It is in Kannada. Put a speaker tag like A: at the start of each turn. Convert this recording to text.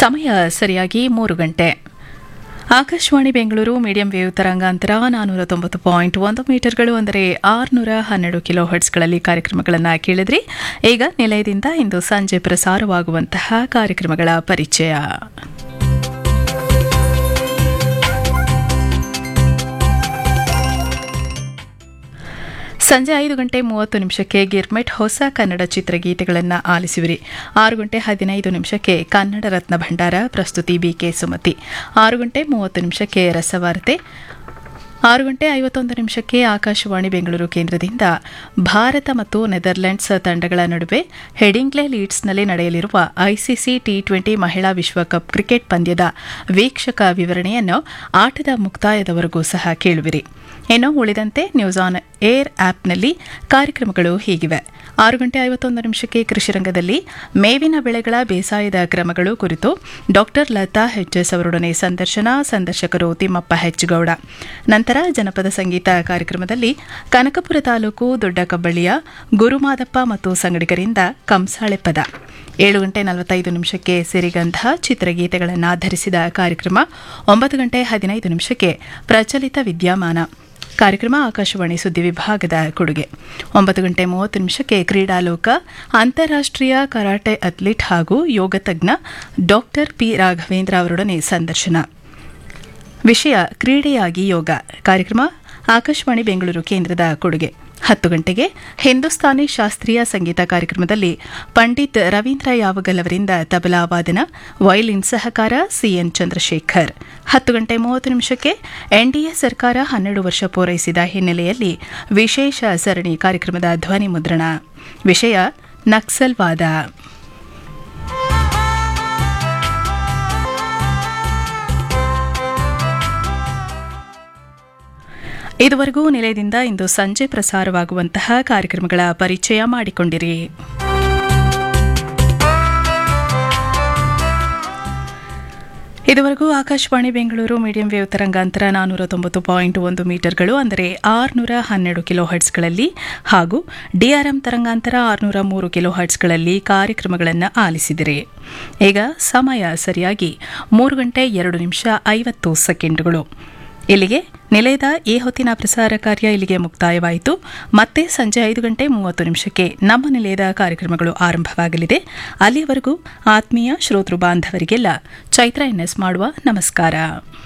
A: ಸಮಯ ಸರಿಯಾಗಿ ಮೂರು ಗಂಟೆ ಆಕಾಶವಾಣಿ ಬೆಂಗಳೂರು ಮೀಡಿಯಂ ವೇವ್ ತರಂಗಾಂತರ ನಾನ್ನೂರ ತೊಂಬತ್ತು ಪಾಯಿಂಟ್ ಒಂದು ಮೀಟರ್ಗಳು ಅಂದರೆ ಆರುನೂರ ಹನ್ನೆರಡು ಕಿಲೋ ಹರ್ಟ್ಸ್ಗಳಲ್ಲಿ ಕಾರ್ಯಕ್ರಮಗಳನ್ನು ಕೇಳಿದ್ರಿ ಈಗ ನಿಲಯದಿಂದ ಇಂದು ಸಂಜೆ ಪ್ರಸಾರವಾಗುವಂತಹ ಕಾರ್ಯಕ್ರಮಗಳ ಪರಿಚಯ ಸಂಜೆ ಐದು ಗಂಟೆ ಮೂವತ್ತು ನಿಮಿಷಕ್ಕೆ ಗಿರ್ಮೆಟ್ ಹೊಸ ಕನ್ನಡ ಚಿತ್ರಗೀತೆಗಳನ್ನು ಆಲಿಸುವಿರಿ ಆರು ಗಂಟೆ ಹದಿನೈದು ನಿಮಿಷಕ್ಕೆ ಕನ್ನಡ ರತ್ನ ಭಂಡಾರ ಪ್ರಸ್ತುತಿ ಬಿಕೆ ಸುಮತಿ ಆರು ಗಂಟೆ ಮೂವತ್ತು ನಿಮಿಷಕ್ಕೆ ರಸವಾರ್ತೆ ಆರು ಗಂಟೆ ಐವತ್ತೊಂದು ನಿಮಿಷಕ್ಕೆ ಆಕಾಶವಾಣಿ ಬೆಂಗಳೂರು ಕೇಂದ್ರದಿಂದ ಭಾರತ ಮತ್ತು ನೆದರ್ಲೆಂಡ್ಸ್ ತಂಡಗಳ ನಡುವೆ ಹೆಡಿಂಗ್ಲೆ ಲೀಡ್ಸ್ನಲ್ಲಿ ನಡೆಯಲಿರುವ ಐಸಿಸಿ ಟಿ ಟ್ವೆಂಟಿ ಮಹಿಳಾ ವಿಶ್ವಕಪ್ ಕ್ರಿಕೆಟ್ ಪಂದ್ಯದ ವೀಕ್ಷಕ ವಿವರಣೆಯನ್ನು ಆಟದ ಮುಕ್ತಾಯದವರೆಗೂ ಸಹ ಕೇಳುವಿರಿ ಇನ್ನು ಉಳಿದಂತೆ ನ್ಯೂಸ್ ಆನ್ ಏರ್ ಆಪ್ನಲ್ಲಿ ಕಾರ್ಯಕ್ರಮಗಳು ಹೀಗಿವೆ ಆರು ಗಂಟೆ ಐವತ್ತೊಂದು ನಿಮಿಷಕ್ಕೆ ಕೃಷಿ ರಂಗದಲ್ಲಿ ಮೇವಿನ ಬೆಳೆಗಳ ಬೇಸಾಯದ ಕ್ರಮಗಳು ಕುರಿತು ಡಾಕ್ಟರ್ ಲತಾ ಎಸ್ ಅವರೊಡನೆ ಸಂದರ್ಶನ ಸಂದರ್ಶಕರು ತಿಮ್ಮಪ್ಪ ಹೆಚ್ಗೌಡ ನಂತರ ಜನಪದ ಸಂಗೀತ ಕಾರ್ಯಕ್ರಮದಲ್ಲಿ ಕನಕಪುರ ತಾಲೂಕು ದೊಡ್ಡ ಕಬ್ಬಳ್ಳಿಯ ಗುರುಮಾದಪ್ಪ ಮತ್ತು ಸಂಗಡಿಗರಿಂದ ಕಂಸಾಳೆ ಪದ ಏಳು ಗಂಟೆ ನಲವತ್ತೈದು ನಿಮಿಷಕ್ಕೆ ಸಿರಿಗಂಧ ಚಿತ್ರಗೀತೆಗಳನ್ನು ಆಧರಿಸಿದ ಕಾರ್ಯಕ್ರಮ ಒಂಬತ್ತು ಗಂಟೆ ಹದಿನೈದು ನಿಮಿಷಕ್ಕೆ ಪ್ರಚಲಿತ ವಿದ್ಯಮಾನ ಕಾರ್ಯಕ್ರಮ ಆಕಾಶವಾಣಿ ಸುದ್ದಿ ವಿಭಾಗದ ಕೊಡುಗೆ ಒಂಬತ್ತು ಗಂಟೆ ಮೂವತ್ತು ನಿಮಿಷಕ್ಕೆ ಕ್ರೀಡಾಲೋಕ ಅಂತಾರಾಷ್ಟ್ರೀಯ ಕರಾಟೆ ಅಥ್ಲೀಟ್ ಹಾಗೂ ಯೋಗ ತಜ್ಞ ಡಾಕ್ಟರ್ ಪಿ ರಾಘವೇಂದ್ರ ಅವರೊಡನೆ ಸಂದರ್ಶನ ವಿಷಯ ಕ್ರೀಡೆಯಾಗಿ ಯೋಗ ಕಾರ್ಯಕ್ರಮ ಆಕಾಶವಾಣಿ ಬೆಂಗಳೂರು ಕೇಂದ್ರದ ಕೊಡುಗೆ ಹತ್ತು ಗಂಟೆಗೆ ಹಿಂದೂಸ್ತಾನಿ ಶಾಸ್ತ್ರೀಯ ಸಂಗೀತ ಕಾರ್ಯಕ್ರಮದಲ್ಲಿ ಪಂಡಿತ್ ರವೀಂದ್ರ ಯಾವಗಲ್ ಅವರಿಂದ ತಬಲಾ ವಾದನ ವಯಲಿನ್ ಸಹಕಾರ ಸಿಎನ್ ಚಂದ್ರಶೇಖರ್ ಹತ್ತು ಗಂಟೆ ಮೂವತ್ತು ನಿಮಿಷಕ್ಕೆ ಎನ್ಡಿಎ ಸರ್ಕಾರ ಹನ್ನೆರಡು ವರ್ಷ ಪೂರೈಸಿದ ಹಿನ್ನೆಲೆಯಲ್ಲಿ ವಿಶೇಷ ಸರಣಿ ಕಾರ್ಯಕ್ರಮದ ಧ್ವನಿ ಮುದ್ರಣ ವಿಷಯ ನಕ್ಸಲ್ವಾದ ಇದುವರೆಗೂ ನಿಲಯದಿಂದ ಇಂದು ಸಂಜೆ ಪ್ರಸಾರವಾಗುವಂತಹ ಕಾರ್ಯಕ್ರಮಗಳ ಪರಿಚಯ ಮಾಡಿಕೊಂಡಿರಿ ಇದುವರೆಗೂ ಆಕಾಶವಾಣಿ ಬೆಂಗಳೂರು ಮೀಡಿಯಂ ವೇವ್ ತರಂಗಾಂತರ ನಾನ್ನೂರ ತೊಂಬತ್ತು ಪಾಯಿಂಟ್ ಒಂದು ಮೀಟರ್ಗಳು ಅಂದರೆ ಆರುನೂರ ಹನ್ನೆರಡು ಕಿಲೋ ಹರ್ಟ್ಸ್ಗಳಲ್ಲಿ ಹಾಗೂ ಡಿಆರ್ಎಂ ತರಂಗಾಂತರ ಆರುನೂರ ಮೂರು ಕಿಲೋ ಹರ್ಟ್ಸ್ಗಳಲ್ಲಿ ಕಾರ್ಯಕ್ರಮಗಳನ್ನು ಆಲಿಸಿದಿರಿ ಈಗ ಸಮಯ ಸರಿಯಾಗಿ ಮೂರು ಗಂಟೆ ಎರಡು ನಿಮಿಷ ಐವತ್ತು ಸೆಕೆಂಡುಗಳು ಇಲ್ಲಿಗೆ ನಿಲಯದ ಈ ಹೊತ್ತಿನ ಪ್ರಸಾರ ಕಾರ್ಯ ಇಲ್ಲಿಗೆ ಮುಕ್ತಾಯವಾಯಿತು ಮತ್ತೆ ಸಂಜೆ ಐದು ಗಂಟೆ ಮೂವತ್ತು ನಿಮಿಷಕ್ಕೆ ನಮ್ಮ ನಿಲಯದ ಕಾರ್ಯಕ್ರಮಗಳು ಆರಂಭವಾಗಲಿದೆ ಅಲ್ಲಿಯವರೆಗೂ ಆತ್ಮೀಯ ಶ್ರೋತೃ ಬಾಂಧವರಿಗೆಲ್ಲ ಚೈತ್ರ ಎನ್ಎಸ್ ಮಾಡುವ ನಮಸ್ಕಾರ